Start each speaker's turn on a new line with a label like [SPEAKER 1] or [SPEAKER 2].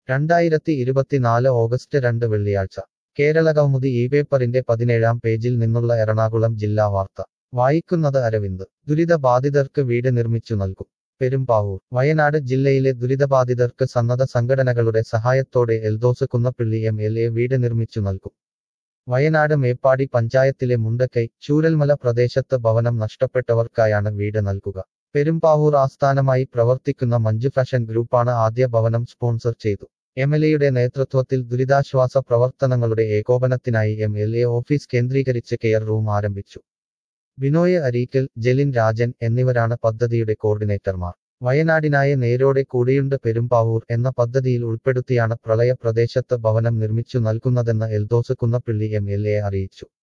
[SPEAKER 1] രണ്ടായിരത്തി ഇരുപത്തിനാല് ഓഗസ്റ്റ് രണ്ട് വെള്ളിയാഴ്ച കേരളകൗമുദി ഈ പേപ്പറിന്റെ പതിനേഴാം പേജിൽ നിന്നുള്ള എറണാകുളം ജില്ലാ വാർത്ത വായിക്കുന്നത് അരവിന്ദ് ദുരിതബാധിതർക്ക് വീട് നിർമ്മിച്ചു നൽകും പെരുമ്പാവൂർ വയനാട് ജില്ലയിലെ ദുരിതബാധിതർക്ക് സന്നദ്ധ സംഘടനകളുടെ സഹായത്തോടെ Eldhose Kunnappilly M L A വീട് നിർമ്മിച്ചു നൽകും വയനാട് മേപ്പാടി പഞ്ചായത്തിലെ മുണ്ടക്കൈ ചൂരൽമല പ്രദേശത്ത് ഭവനം നഷ്ടപ്പെട്ടവർക്കായാണ് വീട് നൽകുക പെരുമ്പാവൂർ ആസ്ഥാനമായി പ്രവർത്തിക്കുന്ന മഞ്ജു ഫാഷൻ ഗ്രൂപ്പാണ് ആദ്യ ഭവനം സ്പോൺസർ ചെയ്തു എം എൽ എയുടെ നേതൃത്വത്തിൽ ദുരിതാശ്വാസ പ്രവർത്തനങ്ങളുടെ ഏകോപനത്തിനായി എം എൽ എ ഓഫീസ് കേന്ദ്രീകരിച്ച് കെയർ റൂം ആരംഭിച്ചു ബിനോയ് അരീക്കൽ ജെലിൻ രാജൻ എന്നിവരാണ് പദ്ധതിയുടെ കോർഡിനേറ്റർമാർ വയനാടിനായ നേരോടെ കൂടെയുണ്ട് പെരുമ്പാവൂർ എന്ന പദ്ധതിയിൽ ഉൾപ്പെടുത്തിയാണ് പ്രളയ പ്രദേശത്ത് ഭവനം നിർമ്മിച്ചു നൽകുന്നതെന്ന് Eldhose Kunnappilly M L A അറിയിച്ചു